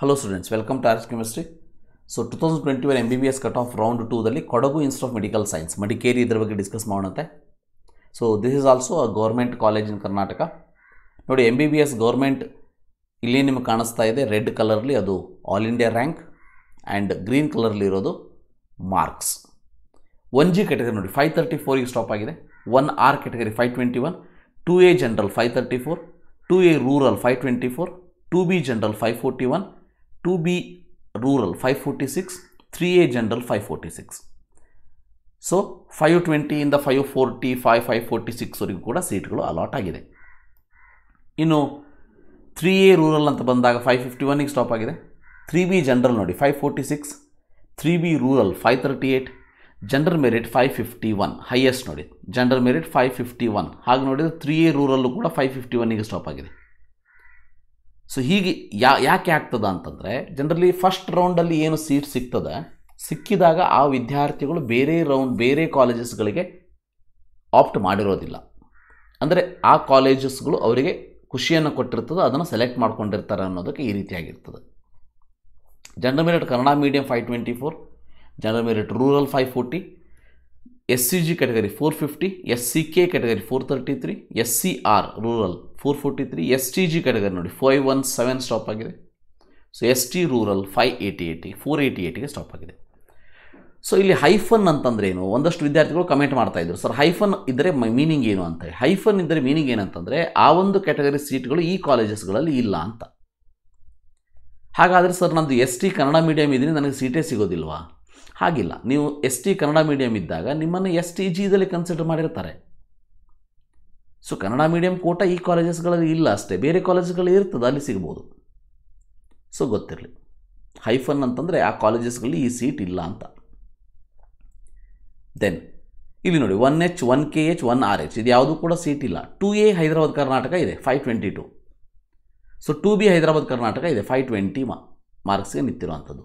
hello students welcome to ours chemistry so two thousand twenty one M B B S cut off round ಟೂದಲ್ಲಿ Kodagu institute of medical science Madikeri ಇದ್ರ ಬಗ್ಗೆ discuss ಮಾಡೋಣಂತೆ so this is also a government college in Karnataka ನೋಡಿ M B B S government ಇಲ್ಲಿ ನಿಮಗೆ ಕಾಣಿಸ್ತಾ ಇದೆ red ಕಲರ್ಲಿ ಅದು all India rank and green ಕಲರ್ಲಿ ಇರೋದು ಮಾರ್ಕ್ಸ್ ಒನ್ ಜಿ ಕೆಟಗರಿ ನೋಡಿ ಫೈವ್ ತರ್ಟಿ ಫೋರಿಗೆ ಸ್ಟಾಪ್ ಆಗಿದೆ one R category five twenty one two A general five thirty four two A rural five twenty four two B general five forty one two B rural five forty six three A general five forty six so five ಟ್ವೆಂಟಿಯಿಂದ five forty five five forty ಸಿಕ್ಸ್ವರೆಗೂ ಕೂಡ ಸೀಟ್ಗಳು allot ಆಗಿದೆ ಇನ್ನು three A rural ಅಂತ ಬಂದಾಗ five fifty ಒನ್ನಿಗೆ stop ಆಗಿದೆ ತ್ರೀ ಬಿ ಜನರಲ್ ನೋಡಿ five forty six three B rural five thirty eight general merit five fifty one highest ನೋಡಿ general merit five fifty one ಹಾಗೆ ನೋಡಿದರೆ ತ್ರೀ ಎ ರೂರಲ್ಲು ಕೂಡ five fifty ಒನ್ನಿಗೆ stop ಆಗಿದೆ so ಹೀಗೆ ಯಾ ಯಾಕೆ ಆಗ್ತದ ಅಂತಂದರೆ ಜನರಲಿ ಫಸ್ಟ್ ರೌಂಡಲ್ಲಿ ಏನು ಸೀಟ್ ಸಿಗ್ತದೆ ಸಿಕ್ಕಿದಾಗ ಆ ವಿದ್ಯಾರ್ಥಿಗಳು ಬೇರೆ ರೌಂಡ್ ಬೇರೆ ಕಾಲೇಜಸ್ಗಳಿಗೆ ಆಪ್ಟ್ ಮಾಡಿರೋದಿಲ್ಲ ಅಂದರೆ ಆ ಕಾಲೇಜಸ್ಗಳು ಅವರಿಗೆ ಖುಷಿಯನ್ನು ಕೊಟ್ಟಿರ್ತದೆ ಅದನ್ನು ಸೆಲೆಕ್ಟ್ ಮಾಡ್ಕೊಂಡಿರ್ತಾರೆ ಅನ್ನೋದಕ್ಕೆ ಈ ರೀತಿಯಾಗಿರ್ತದೆ general merit Kannada medium five twenty four general merit rural five forty S C G category four fifty S C K category four thirty three S C R rural four forty three S T G category ನೋಡಿ five one seven stop ಆಗಿದೆ so S T rural five eighty eighty four eighty ಏಯ್ಟಿಗೆ stop ಆಗಿದೆ so ಇಲ್ಲಿ hyphen ಅಂತಂದ್ರೆ ಏನು ಒಂದಷ್ಟು ವಿದ್ಯಾರ್ಥಿಗಳು comment ಮಾಡ್ತಾ ಇದ್ರು ಸರ್ ಹೈಫನ್ ಇದ್ದರೆ ಮೀನಿಂಗ್ ಏನು ಅಂತ ಹೈಫನ್ ಇದ್ದರೆ ಮೀನಿಂಗ್ ಏನಂತಂದರೆ ಆ ಒಂದು ಕ್ಯಾಟಗರಿ ಸೀಟ್ಗಳು ಈ ಕಾಲೇಜಸ್ಗಳಲ್ಲಿ ಇಲ್ಲ ಅಂತ ಹಾಗಾದರೆ ಸರ್ ನಂದು ಎಸ್ ಟಿ ಕನ್ನಡ ಮೀಡಿಯಮ್ ಇದ್ದೀನಿ ನನಗೆ ಸೀಟೇ ಸಿಗೋದಿಲ್ವಾ ಹಾಗಿಲ್ಲ ನೀವು ಎಸ್ ಟಿ ಕನ್ನಡ ಮೀಡಿಯಮ್ ಇದ್ದಾಗ ನಿಮ್ಮನ್ನು ಎಸ್ ಟಿ ಜಿದಲ್ಲಿ ಕನ್ಸಿಡರ್ ಮಾಡಿರ್ತಾರೆ ಸೊ ಕನ್ನಡ ಮೀಡಿಯಂ ಕೋಟ ಈ ಕಾಲೇಜಸ್ಗಳಲ್ಲಿ ಇಲ್ಲ ಅಷ್ಟೇ ಬೇರೆ ಕಾಲೇಜಸ್ಗಳಲ್ಲಿ ಇರ್ತದೆ ಅಲ್ಲಿ ಸಿಗ್ಬೋದು ಸೊ ಗೊತ್ತಿರಲಿ ಹೈಫನ್ ಅಂತಂದರೆ ಆ ಕಾಲೇಜಸ್ಗಳಲ್ಲಿ ಈ ಸೀಟ್ ಇಲ್ಲ ಅಂತ ದೆನ್ ಇಲ್ಲಿ ನೋಡಿ one H one K H one R H ಇದು ಯಾವುದೂ ಕೂಡ ಸೀಟ್ ಇಲ್ಲ ಟು ಎ ಹೈದರಾಬಾದ್ ಕರ್ನಾಟಕ ಇದೆ five twenty two so two B Hyderabad Karnataka ಇದೆ ಫೈವ್ ಟ್ವೆಂಟಿ ಮಾ ಮಾರ್ಕ್ಸ್ಗೆ ನಿಂತಿರುವಂಥದ್ದು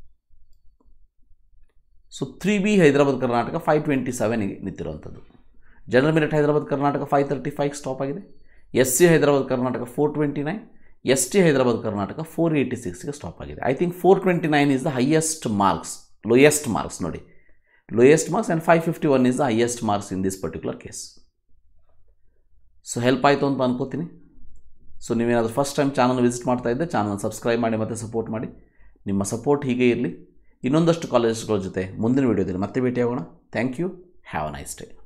so three B Hyderabad Karnataka five twenty ಸೆವೆನ್ಗೆ ನಿಂತಿರುವಂಥದ್ದು general merit Hyderabad Karnataka five thirty five stop ಆಗಿದೆ S C Hyderabad Karnataka four twenty nine S T Hyderabad Karnataka four eighty ಸಿಕ್ಸ್ಗೆ ಸ್ಟಾಪ್ ಆಗಿದೆ I think four twenty nine is the highest marks lowest marks ನೋಡಿ lowest marks and five fifty one is the highest marks in this particular case so help ಆಯಿತು ಅಂತ ಅನ್ಕೋತೀನಿ so ನೀವೇನಾದರೂ first time channel visit ಮಾಡ್ತಾ ಇದ್ದೆ channel subscribe ಮಾಡಿ ಮತ್ತು support ಮಾಡಿ ನಿಮ್ಮ ಸಪೋರ್ಟ್ ಹೀಗೆ ಇರಲಿ ಇನ್ನೊಂದಷ್ಟು ಕಾಲೇಜಸ್ಗಳ ಜೊತೆ ಮುಂದಿನ ವೀಡಿಯೋದಲ್ಲಿ ಮತ್ತೆ ಭೇಟಿಯಾಗೋಣ thank you have a nice day